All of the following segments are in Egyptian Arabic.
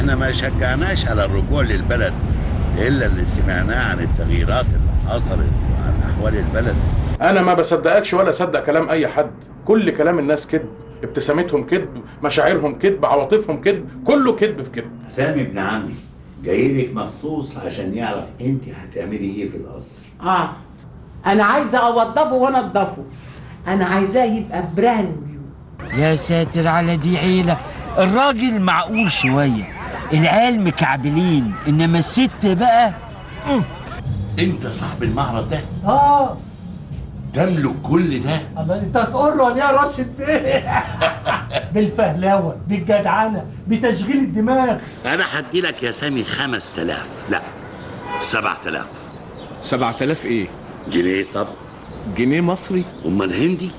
احنا ما شجعناش على الرجوع للبلد الا اللي سمعناه عن التغييرات اللي حصلت وعن احوال البلد انا ما بصدقكش ولا اصدق كلام اي حد كل كلام الناس كذب ابتسامتهم كذب مشاعرهم كذب عواطفهم كذب كله كذب في كذب سامي ابن عمي جاي لك مخصوص عشان يعرف انت هتعملي ايه في القصر اه انا عايزه اوضبه وانضفه انا عايزاه يبقى براند نيو يا ساتر على دي عيلة الراجل معقول شوية العيال مكعبلين إنما الست بقى انت صاحب المعرض ده اه تملك كل ده الله انت هتقر يا راشد بيه بالفهلاوه بالجدعنه بتشغيل الدماغ انا هدي لك يا سامي 5000 لا 7000 7000 ايه؟ جنيه طبعا جنيه مصري؟ امال هندي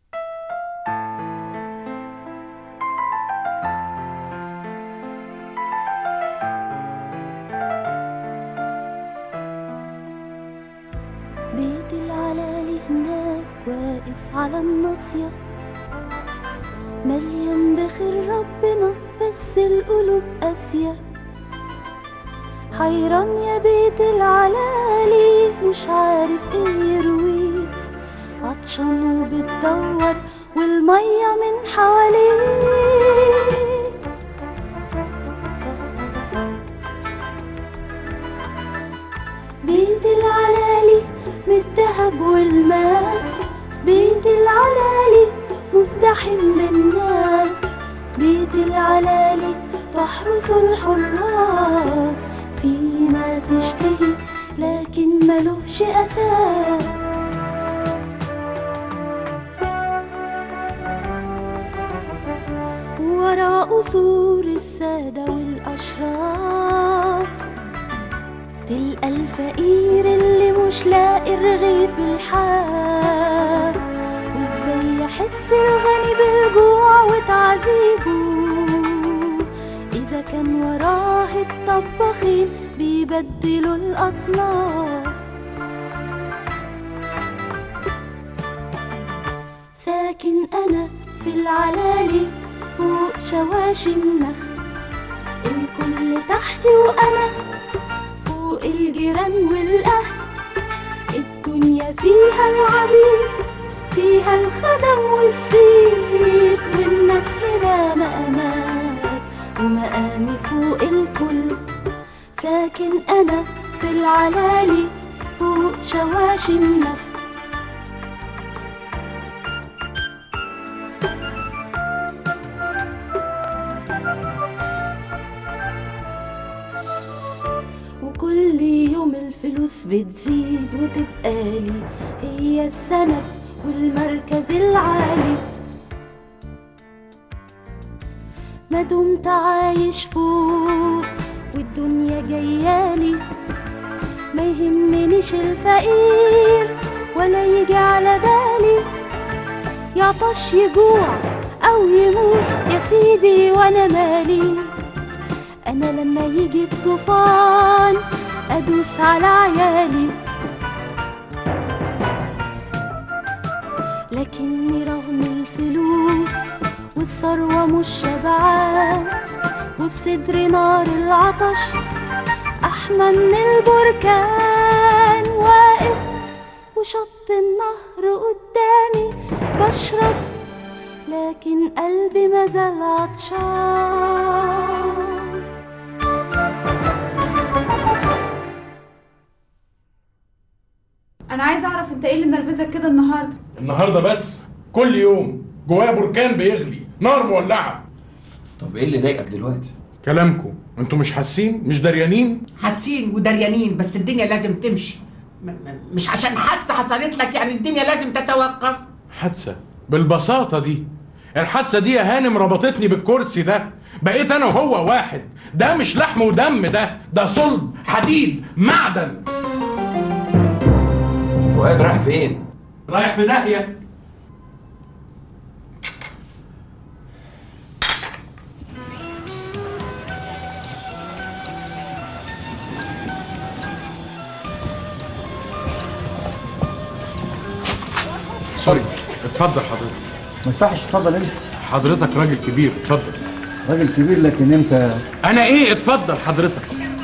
بيت العلالي هناك واقف على الناصية مليان بخير ربنا بس القلوب قاسية حيران يا بيت العلالي مش عارف ايه يرويك عطشان وبتدور والمية من حواليك بيت العلالي من الدهب والماس بيت العلالي مزدحم بالناس بيت العلالي تحرس الحراس في ما تشتهي لكن ملوش أساس ورا قصور السادة والأشراف تلقى الفقير اللي مش لاقي الرغيف الحار وازاي يحس الغني بالجوع وتعذيبه اذا كان وراه الطباخين بيبدلوا الاصناف ساكن انا في العلالي فوق شواشي النخل الكل تحتي وانا فوق الجيران والأهل الدنيا فيها العبيد فيها الخدم والسيد والناس هنا مقامات ومقامي فوق الكل ساكن أنا في العلالي فوق شواشي النخل وكل يوم الفلوس بتزيد وتبقالي هي السند والمركز العالي ما دمت عايش فوق والدنيا جيالي ما يهمنيش الفقير ولا يجي على بالي يعطش يجوع او يموت يا سيدي وانا مالي انا لما يجي الطوفان ادوس على عيالي لكني رغم الفلوس والثروة مش شبعان وفي صدري نار العطش أحمى من البركان واقف وشط النهر قدامي بشرب لكن قلبي مازال عطشان انا عايزه اعرف انت ايه اللي منرفزك كده النهارده النهارده بس كل يوم جوايا بركان بيغلي نار مولعه طب ايه اللي ضايقك دلوقتي؟ كلامكم انتوا مش حاسين مش دريانين حاسين ودريانين بس الدنيا لازم تمشي م- م- مش عشان حادثه حصلت لك يعني الدنيا لازم تتوقف حادثه بالبساطه دي الحادثه دي يا هانم ربطتني بالكرسي ده بقيت انا وهو واحد ده مش لحم ودم ده ده صلب حديد معدن فؤاد رايح فين؟ رايح في داهيه سوري اتفضل حضرتك ما يصحش اتفضل انت حضرتك راجل كبير اتفضل راجل كبير لكن انت انا ايه اتفضل حضرتك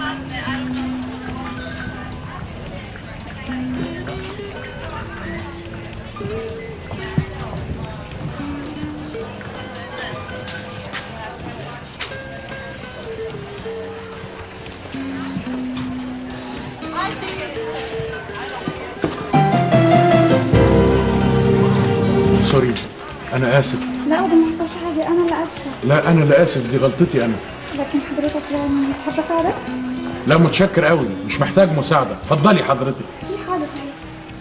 سوري انا اسف لا ده ما حصلش حاجة أنا اللي آسفة لا انا اللي اسف دي غلطتي انا لكن حضرتك يعني تحب أساعدك؟ لا متشكر قوي مش محتاج مساعده اتفضلي حضرتك في حاجة طيب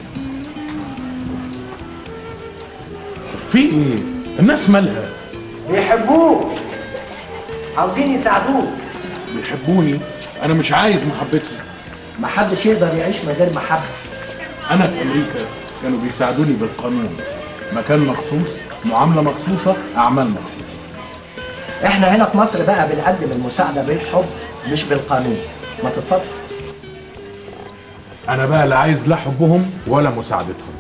في ايه الناس مالها بيحبوه عاوزين يساعدوه بيحبوني انا مش عايز محبتهم محدش يقدر يعيش من غير محبة انا في امريكا كانوا بيساعدوني بالقانون مكان مخصوص معامله مخصوصه اعمال مخصوصه احنا هنا في مصر بقى بنقدم المساعدة بالحب مش بالقانون ما تتفضل انا بقى لا عايز لا حبهم ولا مساعدتهم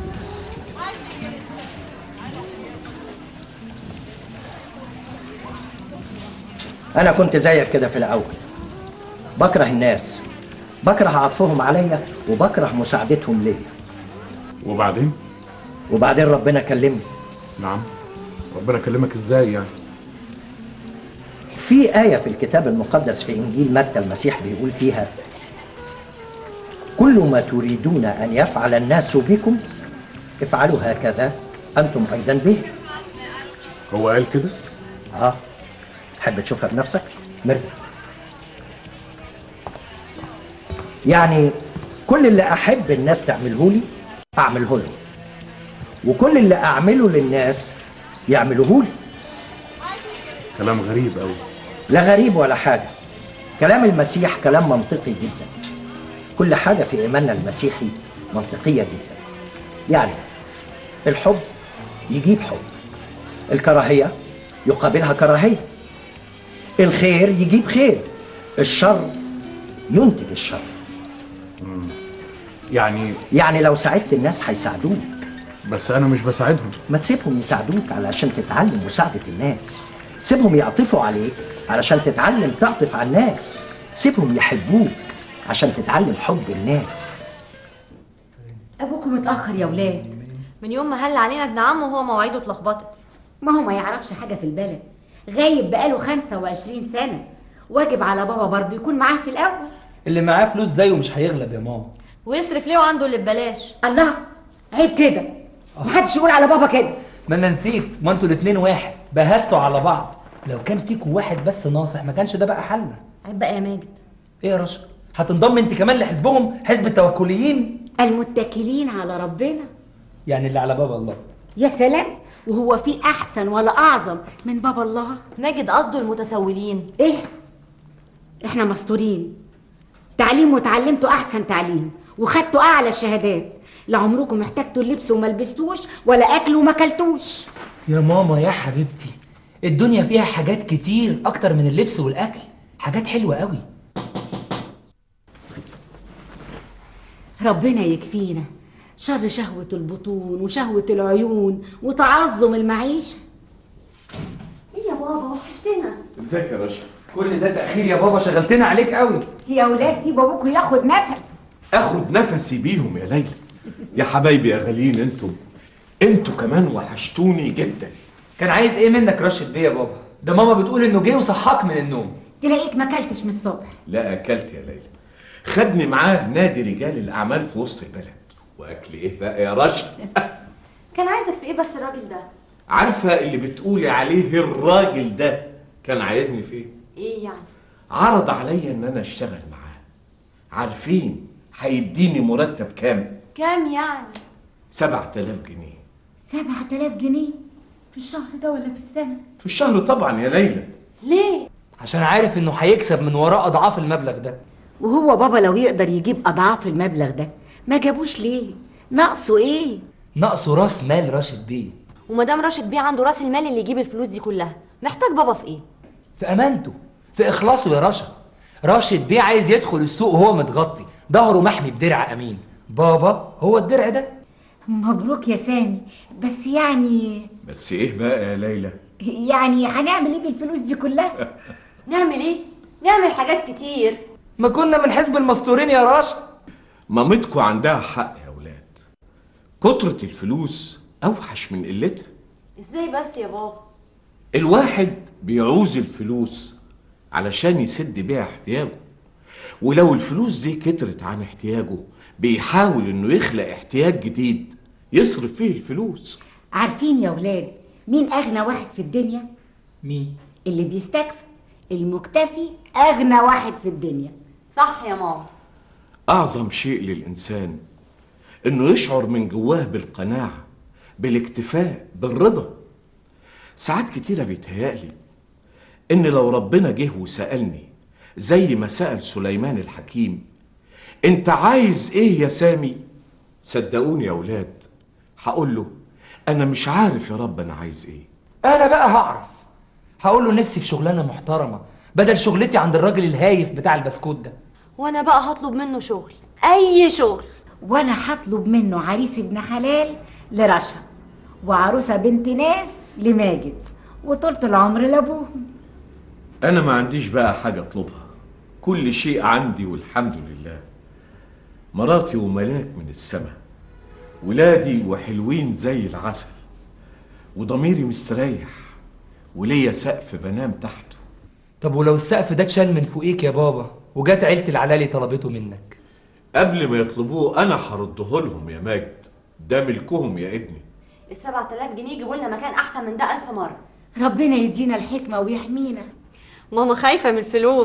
انا كنت زيك كده في الاول بكره الناس بكره عطفهم عليا وبكره مساعدتهم ليا وبعدين وبعدين ربنا كلمني نعم ربنا كلمك ازاي يعني في آية في الكتاب المقدس في إنجيل متى المسيح بيقول فيها كل ما تريدون أن يفعل الناس بكم افعلوا هكذا أنتم أيضا به هو قال كده اه تحب تشوفها بنفسك مرجع يعني كل اللي احب الناس تعمله لي اعمله لهم وكل اللي اعمله للناس يعملوه لي كلام غريب قوي لا غريب ولا حاجه كلام المسيح كلام منطقي جدا كل حاجه في ايماننا المسيحي منطقيه جدا يعني الحب يجيب حب الكراهيه يقابلها كراهيه الخير يجيب خير الشر ينتج الشر يعني يعني لو ساعدت الناس هيساعدوك بس انا مش بساعدهم ما تسيبهم يساعدوك علشان تتعلم مساعدة الناس سيبهم يعطفوا عليك علشان تتعلم تعطف على الناس سيبهم يحبوك عشان تتعلم حب الناس ابوكم متاخر يا ولاد من يوم ما هل علينا ابن عمه وهو مواعيده اتلخبطت ما هو ما يعرفش حاجه في البلد غايب بقاله 25 سنه واجب على بابا برضه يكون معاه في الاول اللي معاه فلوس زيه مش هيغلب يا ماما ويصرف ليه وعنده اللي ببلاش الله عيب كده محدش يقول على بابا كده ما انا نسيت ما انتوا الاتنين واحد بهتوا على بعض لو كان فيكوا واحد بس ناصح ما كانش ده بقى حلنا عيب بقى يا ماجد ايه يا رشا هتنضم انت كمان لحزبهم حزب التوكليين المتكلين على ربنا يعني اللي على باب الله يا سلام وهو في احسن ولا اعظم من بابا الله ماجد قصده المتسولين ايه احنا مستورين تعليم وتعلمتوا احسن تعليم وخدتوا اعلى الشهادات لا عمركم احتجتوا اللبس وما لبستوش ولا اكل وما اكلتوش يا ماما يا حبيبتي الدنيا فيها حاجات كتير اكتر من اللبس والاكل حاجات حلوه قوي ربنا يكفينا شر شهوة البطون وشهوة العيون وتعظم المعيشة ايه يا بابا وحشتنا ازيك يا رشا كل ده تاخير يا بابا شغلتنا عليك قوي يا اولاد سيبوا ابوكوا ياخد نفس اخد نفسي بيهم يا ليلى يا حبايبي يا غاليين انتم انتوا كمان وحشتوني جدا كان عايز ايه منك رشد بيه يا بابا ده ماما بتقول انه جه وصحاك من النوم تلاقيك ما اكلتش من الصبح لا اكلت يا ليلى خدني معاه نادي رجال الاعمال في وسط البلد واكل ايه بقى يا رشد كان عايزك في ايه بس الراجل ده عارفه اللي بتقولي عليه الراجل ده كان عايزني في ايه ايه يعني عرض عليا ان انا اشتغل معاه عارفين هيديني مرتب كام كام يعني 7000 جنيه سبعة آلاف جنيه في الشهر ده ولا في السنة في الشهر طبعا يا ليلى ليه عشان عارف انه هيكسب من وراه اضعاف المبلغ ده وهو بابا لو يقدر يجيب اضعاف المبلغ ده ما جابوش ليه ناقصه ايه ناقصه راس مال راشد بيه ومدام راشد بيه عنده راس المال اللي يجيب الفلوس دي كلها محتاج بابا في ايه في امانته في اخلاصه يا رشا راشد بيه عايز يدخل السوق وهو متغطي ظهره محمي بدرع امين بابا هو الدرع ده مبروك يا سامي بس يعني بس ايه بقى يا ليلى يعني هنعمل ايه بالفلوس دي كلها نعمل ايه نعمل حاجات كتير ما كنا من حزب المستورين يا راشد مامتكم عندها حق يا ولاد كترة الفلوس أوحش من قلتها ازاي بس يا بابا الواحد بيعوز الفلوس علشان يسد بيها احتياجه ولو الفلوس دي كترت عن احتياجه بيحاول انه يخلق احتياج جديد يصرف فيه الفلوس عارفين يا ولاد مين اغنى واحد في الدنيا مين اللي بيستكفي المكتفي اغنى واحد في الدنيا صح يا ماما أعظم شيء للإنسان إنه يشعر من جواه بالقناعة بالاكتفاء بالرضا ساعات كتيرة بيتهيألي إن لو ربنا جه وسألني زي ما سأل سليمان الحكيم أنت عايز إيه يا سامي؟ صدقوني يا ولاد هقول له أنا مش عارف يا رب أنا عايز إيه انا بقى هعرف هقول له نفسي في شغلانه محترمه بدل شغلتي عند الراجل الهايف بتاع البسكوت ده وانا بقى هطلب منه شغل اي شغل وانا هطلب منه عريس ابن حلال لرشا وعروسه بنت ناس لماجد وطولة العمر لابوهم أنا ما عنديش بقى حاجة أطلبها كل شيء عندي والحمد لله مراتي وملاك من السماء ولادي وحلوين زي العسل وضميري مستريح وليا سقف بنام تحته طب ولو السقف ده اتشال من فوقيك يا بابا وجات عيله العلالي طلبته منك قبل ما يطلبوه أنا هرده لهم يا ماجد ده ملكهم يا ابني ال 7000 جنيه يجيبوا لنا مكان احسن من ده ألف مره ربنا يدينا الحكمه ويحمينا ماما خايفه من الفلوس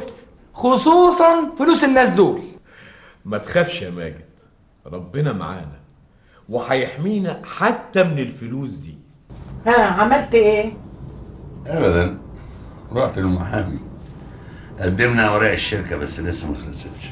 خصوصا فلوس الناس دول ما تخافش يا ماجد ربنا معانا وهيحمينا حتى من الفلوس دي ها عملت ايه؟ ابدا رحت للمحامي قدمنا اوراق الشركه بس لسه ما خلصتش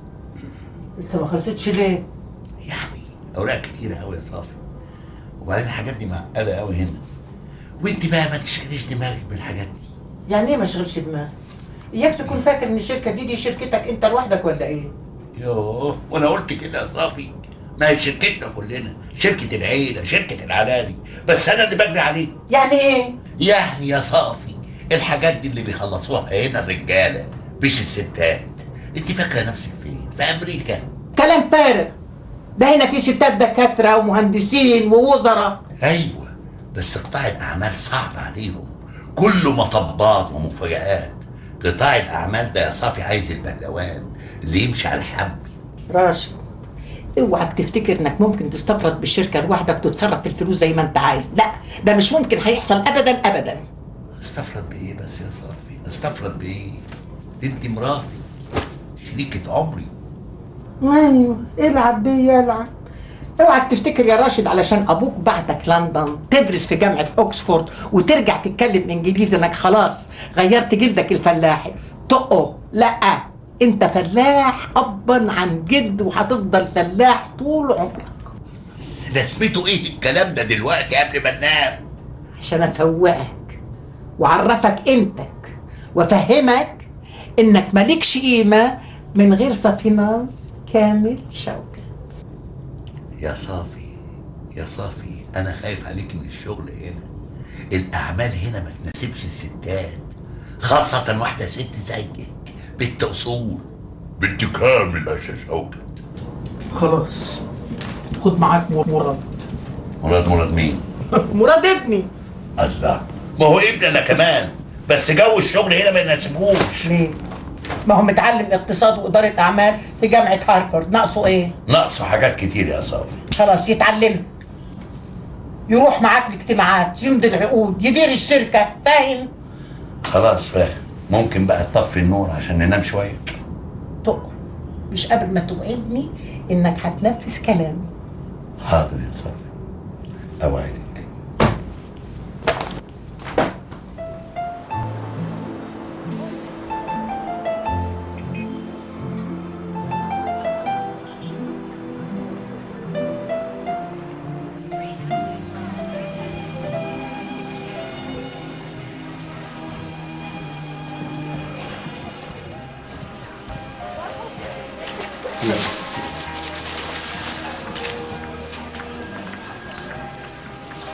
لسه ما خلصتش ليه؟ اوراق كتيره قوي يا صافي وبعدين الحاجات دي معقده قوي هنا وانت بقى ما تشغليش دماغك بالحاجات دي يعني ايه ما اشغلش دماغي؟ اياك تكون فاكر ان الشركه دي دي شركتك انت لوحدك ولا ايه؟ يوه وانا قلت كده يا صافي ما هي شركتنا كلنا شركه العيله شركه العلالي بس انا اللي بجري عليه يعني ايه؟ يعني يا صافي الحاجات دي اللي بيخلصوها هنا الرجاله مش الستات انت فاكره نفسك فين في امريكا كلام فارغ ده هنا في ستات دكاتره ومهندسين ووزراء ايوه بس قطاع الاعمال صعب عليهم كله مطبات ومفاجآت قطاع الاعمال ده يا صافي عايز البهلوان اللي يمشي على الحبل راشد اوعك تفتكر انك ممكن تستفرد بالشركه لوحدك وتتصرف في الفلوس زي ما انت عايز لا ده مش ممكن هيحصل ابدا ابدا استفرد بايه بس يا صافي استفرد بايه دي انت مراتي شريكة عمري ايوه العب بيا العب اوعك تفتكر يا راشد علشان ابوك بعتك لندن تدرس في جامعه اوكسفورد وترجع تتكلم انجليزي انك خلاص غيرت جلدك الفلاحي طقه لا انت فلاح ابا عن جد وهتفضل فلاح طول عمرك لازمته ايه الكلام ده دلوقتي قبل ما ننام عشان افوقك واعرفك قيمتك وافهمك انك مالكش قيمه من غير صفيناز كامل شوكت يا صافي يا صافي انا خايف عليك من الشغل هنا الاعمال هنا ما تناسبش الستات خاصة واحدة ست زيك بنت اصول بنت كامل يا شوكت خلاص خد معاك مراد مراد مراد مين؟ مراد ابني الله ما هو ابني انا كمان بس جو الشغل هنا ما يناسبوش ليه؟ ما هو متعلم اقتصاد وإدارة أعمال في جامعة هارفارد ناقصه إيه؟ ناقصه حاجات كتير يا صافي خلاص يتعلم يروح معاك الاجتماعات يمضي العقود يدير الشركة فاهم؟ خلاص فاهم ممكن بقى تطفي النور عشان ننام شوية تقل مش قبل ما توعدني إنك هتنفذ كلامي حاضر يا صافي اوعدك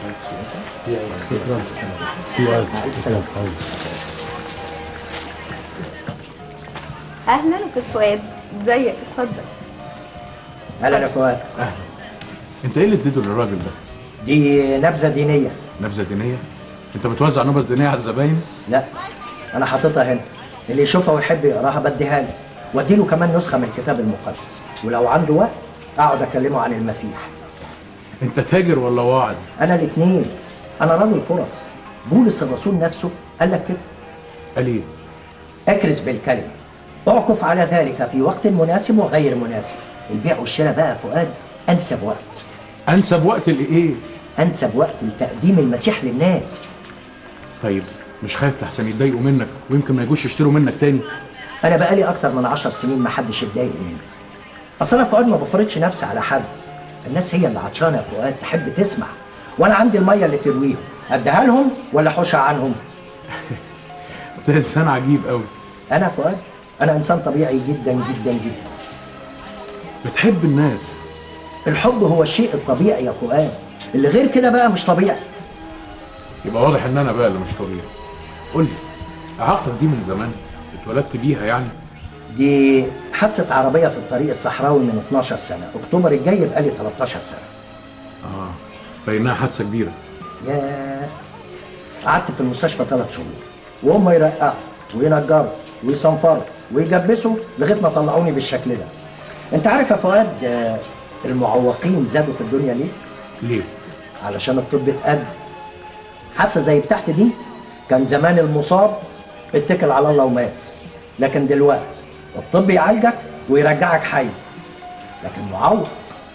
اهلا استاذ فؤاد ازيك اتفضل اهلا يا فؤاد اهلا انت ايه اللي اديته للراجل ده دي نبذه دينيه نبذه دينيه انت بتوزع نبذ دينيه على الزباين لا انا حاططها هنا اللي يشوفها ويحب يقراها بديها له وادي له كمان نسخه من الكتاب المقدس ولو عنده وقت اقعد اكلمه عن المسيح انت تاجر ولا واعظ انا الاثنين انا رجل فرص بولس الرسول نفسه قال لك كده قال ايه اكرس بالكلمه اعكف على ذلك في وقت مناسب وغير مناسب البيع والشراء بقى يا فؤاد انسب وقت انسب وقت لايه انسب وقت لتقديم المسيح للناس طيب مش خايف لحسن يتضايقوا منك ويمكن ما يجوش يشتروا منك تاني انا بقالي اكتر من عشر سنين ما حدش اتضايق مني اصل انا فؤاد ما بفرضش نفسي على حد الناس هي اللي عطشانه يا فؤاد تحب تسمع وانا عندي الميه اللي ترويهم اديها لهم ولا حوشها عنهم انت انسان عجيب قوي انا فؤاد انا انسان طبيعي جدا جدا جدا بتحب الناس الحب هو الشيء الطبيعي يا فؤاد اللي غير كده بقى مش طبيعي يبقى واضح ان انا بقى اللي مش طبيعي قول لي اعاقتك دي من زمان اتولدت بيها يعني دي حادثه عربيه في الطريق الصحراوي من 12 سنه اكتوبر الجاي بقالي 13 سنه اه بينها حادثه كبيره يا قعدت في المستشفى ثلاث شهور وهم يرققوا وينجروا ويصنفروا ويجبسوا لغايه ما طلعوني بالشكل ده انت عارف يا فؤاد آه، المعوقين زادوا في الدنيا ليه ليه علشان الطب اتقدم حادثه زي بتاعتي دي كان زمان المصاب اتكل على الله ومات لكن دلوقتي الطب يعالجك ويرجعك حي لكن معوق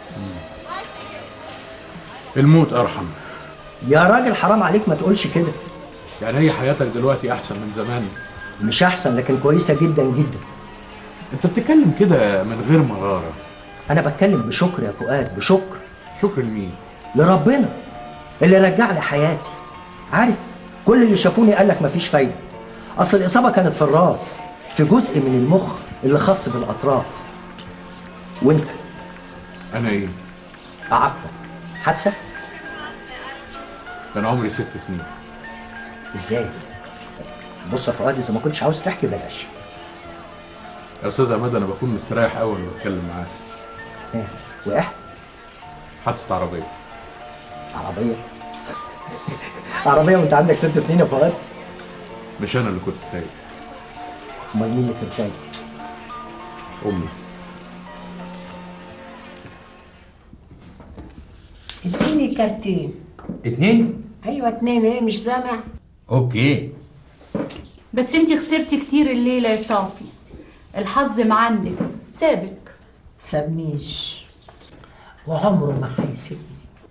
الموت ارحم يا راجل حرام عليك ما تقولش كده يعني هي حياتك دلوقتي احسن من زمان مش احسن لكن كويسه جدا جدا انت بتتكلم كده من غير مراره انا بتكلم بشكر يا فؤاد بشكر شكر لمين لربنا اللي رجع لي حياتي عارف كل اللي شافوني قال لك مفيش فايده اصل الاصابه كانت في الراس في جزء من المخ اللي خاص بالاطراف وانت انا ايه اعاقتك حادثه كان عمري ست سنين ازاي بص يا فؤاد اذا ما كنتش عاوز تحكي بلاش يا استاذ عماد انا بكون مستريح قوي لما بتكلم معاك ايه وقعت حادثه عربيه عربيه عربيه وانت عندك ست سنين يا فؤاد مش انا اللي كنت سايق امال مين اللي كان سايق امي اديني كارتين اتنين ايوه اتنين ايه مش سامع اوكي بس انتي خسرتي كتير الليلة يا صافي الحظ ما عندك سابك سابنيش وعمره ما هيسيبني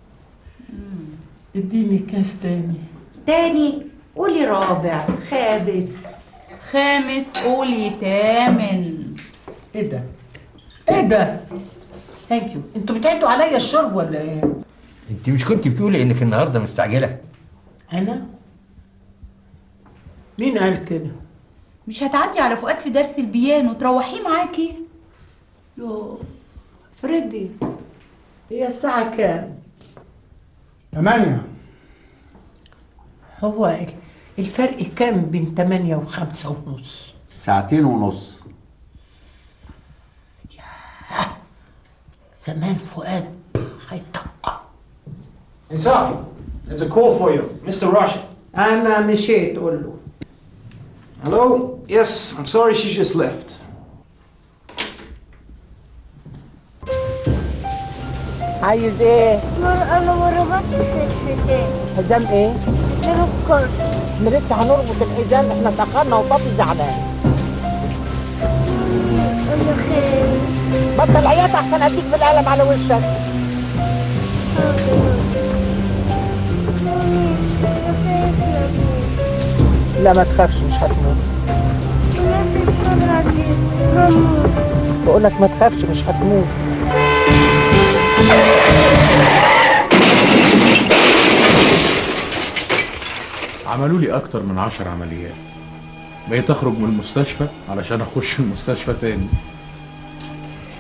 اديني كاس تاني تاني قولي رابع خامس خامس قولي تامن ايه ده ايه ده ثانك يو انتوا بتعدوا عليا الشرب ولا ايه انت مش كنت بتقولي انك النهارده مستعجله انا مين قال كده مش هتعدي على فؤاد في درس البيانو تروحيه معاكي يو فريدي هي الساعة كام؟ تمانية هو ال- الفرق كام بين تمانية وخمسة ونص؟ ساعتين ونص زمان فؤاد هيطق Hey, Safi, there's a call for you. Mr. Russian. أنا مشيت قول له Hello? Yes, I'm sorry she just left. عايز ايه؟ انا ما ربطتش الحزام حزام ايه؟ نركض احنا لسه هنربط الحزام احنا اتأخرنا وطفي زعلان انا خايف بطل عياط احسن اديك بالقلم على وشك لا ما تخافش مش هتموت بقول لك ما تخافش مش هتموت عملوا لي اكتر من عشر عمليات بقيت اخرج من المستشفى علشان اخش المستشفى تاني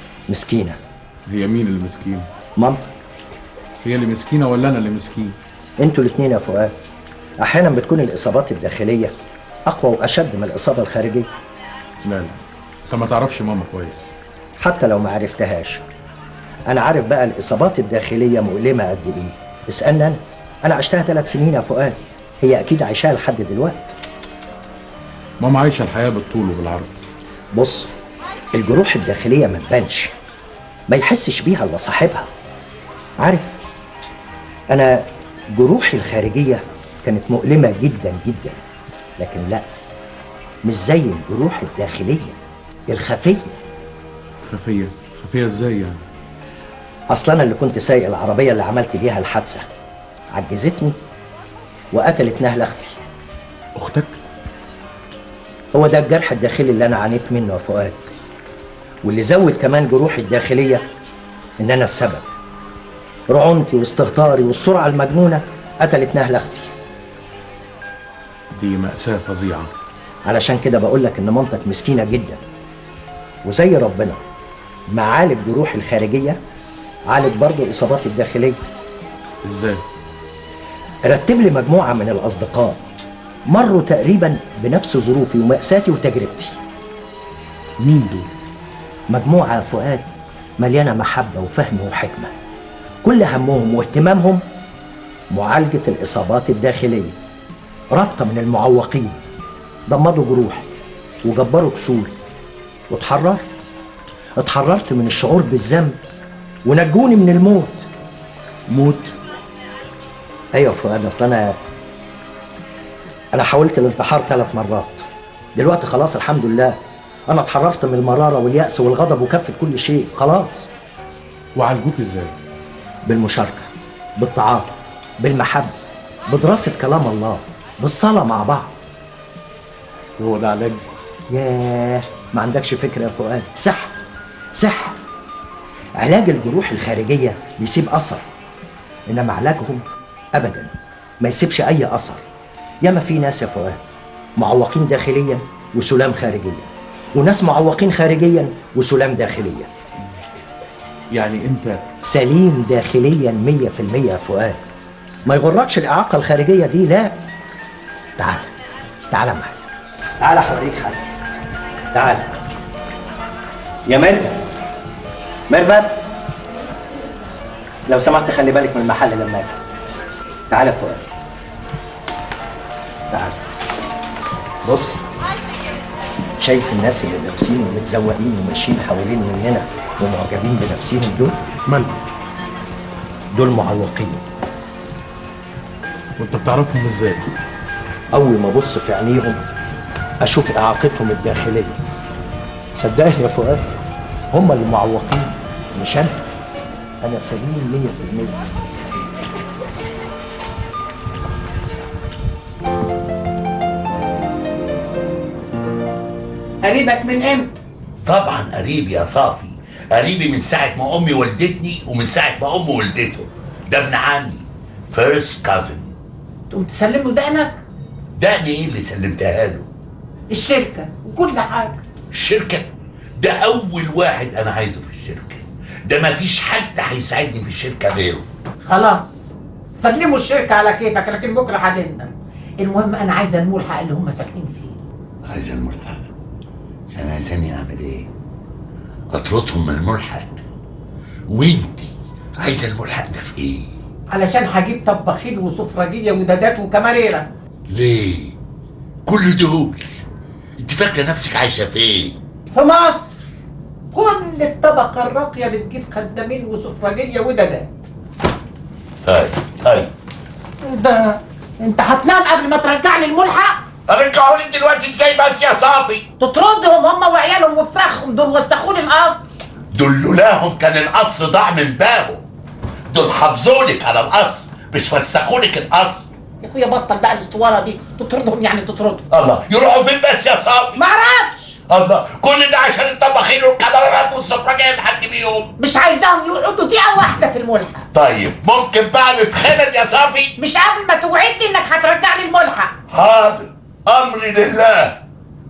مسكينه هي مين اللي مسكين مامتك هي اللي مسكينه ولا انا اللي مسكين انتوا الاتنين يا فؤاد احيانا بتكون الاصابات الداخليه اقوى واشد من الاصابه الخارجيه لا لا انت ما تعرفش ماما كويس حتى لو ما عرفتهاش انا عارف بقى الاصابات الداخليه مؤلمه قد ايه اسالني انا انا عشتها ثلاث سنين يا فؤاد هي اكيد عايشاها لحد دلوقتي ماما عايشه الحياه بالطول وبالعرض بص الجروح الداخليه ما تبانش ما يحسش بيها الا صاحبها عارف انا جروحي الخارجيه كانت مؤلمه جدا جدا لكن لا مش زي الجروح الداخليه الخفيه خفيه خفيه ازاي يعني اصلا انا اللي كنت سايق العربيه اللي عملت بيها الحادثه عجزتني وقتلت نهل اختي اختك هو ده الجرح الداخلي اللي انا عانيت منه يا فؤاد واللي زود كمان جروحي الداخليه ان انا السبب رعونتي واستهتاري والسرعه المجنونه قتلت نهل اختي دي ماساه فظيعه علشان كده بقول لك ان مامتك مسكينه جدا وزي ربنا ما عالج جروحي الخارجيه عالج برضه اصاباتي الداخليه ازاي رتب لي مجموعه من الاصدقاء مروا تقريبا بنفس ظروفي ومأساتي وتجربتي مين دول مجموعه يا فؤاد مليانه محبه وفهم وحكمه كل همهم واهتمامهم معالجه الاصابات الداخليه رابطه من المعوقين ضمدوا جروحي وجبروا كسوري واتحررت اتحررت من الشعور بالذنب ونجوني من الموت موت ايوه يا فؤاد اصل انا انا حاولت الانتحار ثلاث مرات دلوقتي خلاص الحمد لله انا اتحررت من المراره والياس والغضب وكافه كل شيء خلاص وعالجوك ازاي بالمشاركه بالتعاطف بالمحبه بدراسه كلام الله بالصلاه مع بعض وهو ده علاج ياه ما عندكش فكره يا فؤاد صح صح علاج الجروح الخارجيه بيسيب اثر انما علاجهم ابدا ما يسيبش اي اثر ياما في ناس يا فؤاد معوقين داخليا وسلام خارجيا وناس معوقين خارجيا وسلام داخليا يعني انت سليم داخليا مية في المية يا فؤاد ما يغركش الإعاقة الخارجية دي لا تعال تعال معايا تعال هوريك حاجة تعال يا ميرفت ميرفت لو سمحت خلي بالك من المحل لما اجي تعال يا فؤاد تعال بص شايف الناس اللي لابسين ومتزوقين وماشيين حوالين مننا ومعجبين بنفسهم دول مالهم دول معوقين وانت بتعرفهم ازاي اول ما ابص في عينيهم اشوف اعاقتهم الداخليه صدقني يا فؤاد هم اللي معوقين مش انا انا سليم مية في المية قريبك من امتى؟ طبعا قريب يا صافي قريبي من ساعة ما أمي ولدتني ومن ساعة ما أمي ولدته ده ابن عمي فيرست كازن تقوم تسلم له دقنك دقني إيه اللي سلمتها له الشركة وكل حاجة الشركة ده أول واحد أنا عايزه في الشركة ده مفيش حد هيساعدني في الشركة غيره خلاص سلموا الشركة على كيفك لكن بكرة هتندم المهم أنا عايزة الملحق اللي هم ساكنين فيه عايز الملحق يعني عايزاني أعمل إيه؟ أطردهم من الملحق وإنتي عايزة الملحق ده في إيه؟ علشان هجيب طباخين وسفرجية ودادات وكماريرة ليه؟ كل دول انت فاكره نفسك عايشه فين؟ في مصر كل الطبقة الراقية بتجيب خدامين وسفرجية ودادات طيب طيب ده انت هتنام قبل ما ترجع لي الملحق ارجعوا لي دلوقتي ازاي بس يا صافي؟ تطردهم هم وعيالهم وفراخهم دول وسخوا لي القصر دول لولاهم كان القصر ضاع من بابه دول حافظولك على القصر مش فسخولك القصر يا اخويا بطل بقى الاسطوانة دي تطردهم يعني تطردهم الله يروحوا فين بس يا صافي؟ معرفش الله كل ده عشان الطباخين والكاميرات والسفرجيه اللي حد بيهم مش عايزاهم يقعدوا دقيقة واحدة في الملحق طيب ممكن بقى نتخانق يا صافي؟ مش قبل ما توعدني انك هترجع لي الملحق حاضر امري لله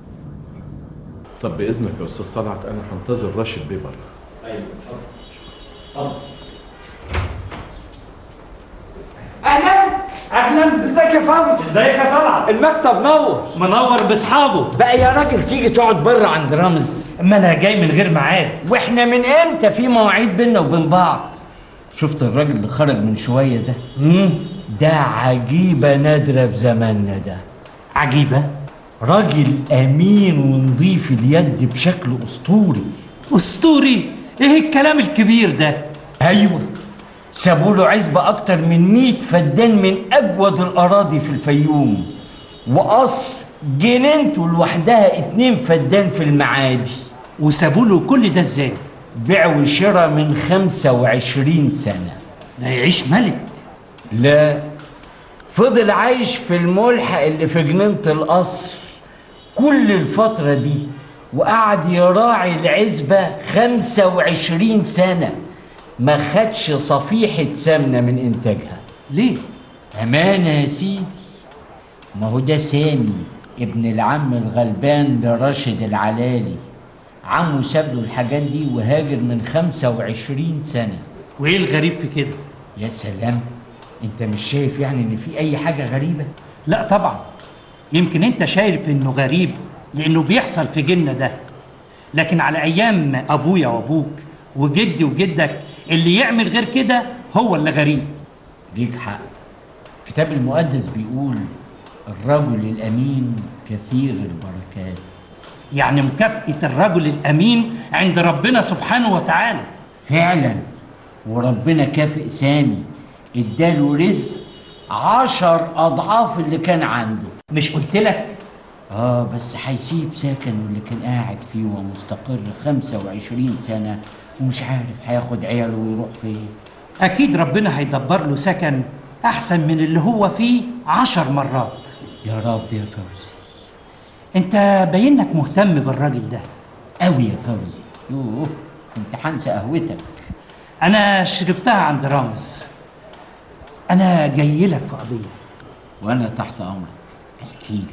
طب باذنك يا استاذ صلعت انا هنتظر راشد بيه بره ايوه اتفضل اتفضل اهلا فندم ازيك يا فوزي ازيك يا طلعت المكتب نور منور باصحابه بقى يا راجل تيجي تقعد بره عند رامز ما انا جاي من غير ميعاد واحنا من امتى في مواعيد بينا وبين بعض شفت الراجل اللي خرج من شويه ده امم ده عجيبه نادره في زماننا ده عجيبه راجل امين ونضيف اليد بشكل اسطوري اسطوري ايه الكلام الكبير ده ايوه سابوا له عزبه اكتر من 100 فدان من اجود الاراضي في الفيوم وقصر جنينته لوحدها اتنين فدان في المعادي وسابوا له كل ده ازاي بيع وشراء من 25 سنه ده يعيش ملك لا فضل عايش في الملحق اللي في جنينة القصر كل الفترة دي وقعد يراعي العزبة 25 سنة ما خدش صفيحة سمنة من إنتاجها ليه؟ أمانة يا سيدي ما هو ده سامي ابن العم الغلبان لراشد العلالي عمه ساب له الحاجات دي وهاجر من 25 سنة وايه الغريب في كده؟ يا سلام انت مش شايف يعني ان في اي حاجة غريبة لا طبعا يمكن انت شايف انه غريب لانه بيحصل في جيلنا ده لكن على ايام ابويا وابوك وجدي وجدك اللي يعمل غير كده هو اللي غريب ليك حق الكتاب المقدس بيقول الرجل الامين كثير البركات يعني مكافأة الرجل الأمين عند ربنا سبحانه وتعالى فعلا وربنا كافئ سامي اداله رزق عشر اضعاف اللي كان عنده مش قلت لك اه بس هيسيب سكنه اللي كان قاعد فيه ومستقر 25 سنة ومش عارف هياخد عياله ويروح فين أكيد ربنا هيدبر له سكن أحسن من اللي هو فيه عشر مرات يا رب يا فوزي أنت باين لك مهتم بالراجل ده قوي يا فوزي يوه كنت هنسى قهوتك أنا شربتها عند رامز أنا جاي لك في قضية وانا تحت امرك احكي لي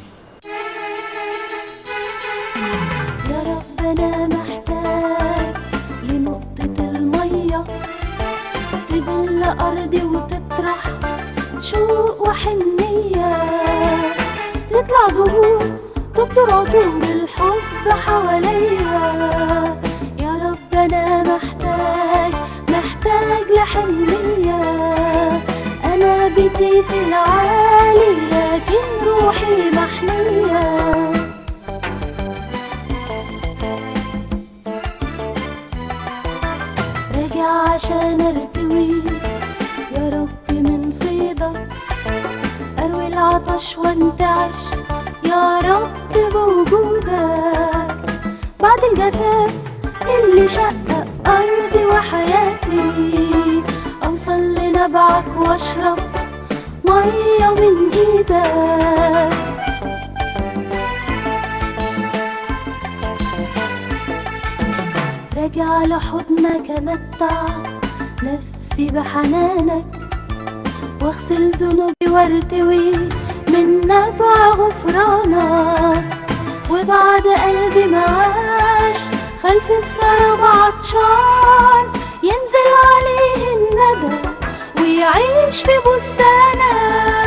يا رب انا محتاج لنقطة المية تبل ارضي وتطرح شوق وحنية تطلع زهور تبدر عطور الحب حواليا يا رب انا محتاج محتاج لحنية انا بيتي في العالي لكن روحي محنيه راجع عشان ارتوي يا رب من فيضك اروي العطش وانتعش يا رب بوجودك بعد الجفاف اللي شقق ارضي وحياتي اوصل لنبعك واشرب ميه من ايدك راجع لحضنك امتع نفسي بحنانك واغسل ذنوبي وارتوي من نبع غفرانك وبعد قلبي معاش خلف السراب عطشان ينزل عليه الندى ويعيش في بستانك